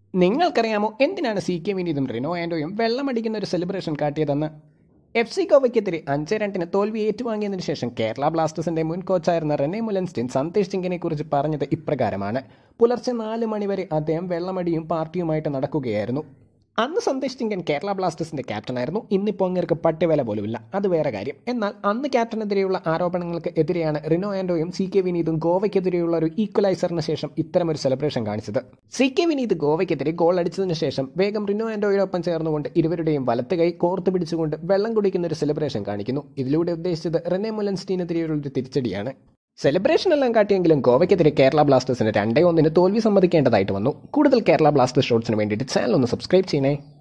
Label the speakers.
Speaker 1: നിങ്ങൾക്കറിയാമോ എന്തിനാണ് CK K വിനീതും റിനോ ആൻഡോയും വെള്ളമടിക്കുന്ന ഒരു സെലിബ്രേഷൻ കാട്ടിയതെന്ന് എഫ് സി ഗോവയ്ക്കെതിരെ അഞ്ച് രണ്ടിന് തോൽവി ഏറ്റുവാങ്ങിയതിനു ശേഷം കേരള ബ്ലാസ്റ്റേഴ്സിന്റെ മുൻ കോച്ചായിരുന്ന റെനെ മുലൻസ്റ്റീൻ സന്തേഷ് സിംഗിനെ കുറിച്ച് പറഞ്ഞത് ഇപ്രകാരമാണ് പുലർച്ചെ നാല് മണിവരെ അദ്ദേഹം വെള്ളമടിയും പാർട്ടിയുമായിട്ട് നടക്കുകയായിരുന്നു അന്ന് സന്തേഷ് സിംഗൻ കേരള ബ്ലാസ്റ്റേഴ്സിന്റെ ക്യാപ്റ്റനായിരുന്നു ഇന്നിപ്പോൾ അങ്ങേർക്ക് പട്ടിവില പോലുമില്ല അത് വേറെ കാര്യം എന്നാൽ അന്ന് ക്യാപ്റ്റനെതിരെയുള്ള ആരോപണങ്ങൾക്ക് എതിരെയാണ് റിനോ ആൻഡോയും സി കെ വിനീതും ഗോവയ്ക്കെതിരെയുള്ള ഒരു ഈക്വലൈസറിന് ശേഷം ഇത്തരമൊരു സെലിബ്രേഷൻ കാണിച്ചത് സി കെ വിനീത് ഗോവയ്ക്കെതിരെ ഗോൾ അടിച്ചതിന് ശേഷം വേഗം റിനോ ആൻഡോയോടൊപ്പം ചേർന്നുകൊണ്ട് ഇരുവരുടെയും വലത്ത് കൈ കോർത്ത് പിടിച്ചുകൊണ്ട് വെള്ളം കുടിക്കുന്ന ഒരു സെലിബ്രേഷൻ കാണിക്കുന്നു ഇതിലൂടെ ഉദ്ദേശിച്ചത് റെനെ മുലൻസ്റ്റീനെതിരെയുള്ള ഒരു തിരിച്ചടിയാണ് സെലിബ്രേഷൻ എല്ലാം കാട്ടിയെങ്കിലും ഗോവയ്ക്കെതിരെ കേരള ബ്ലാസ്റ്റേഴ്സിന് രണ്ടേ ഒന്നിന് തോൽവി സമ്മതിക്കേണ്ടതായിട്ട് വന്നു കൂടുതൽ കേരള ബ്ലാസ്റ്റേഴ്സ് ഷോട്ട്സിന് വേണ്ടിയിട്ട് ചാനൽ ഒന്ന് സബ്സ്ക്രൈബ് ചെയ്യണേ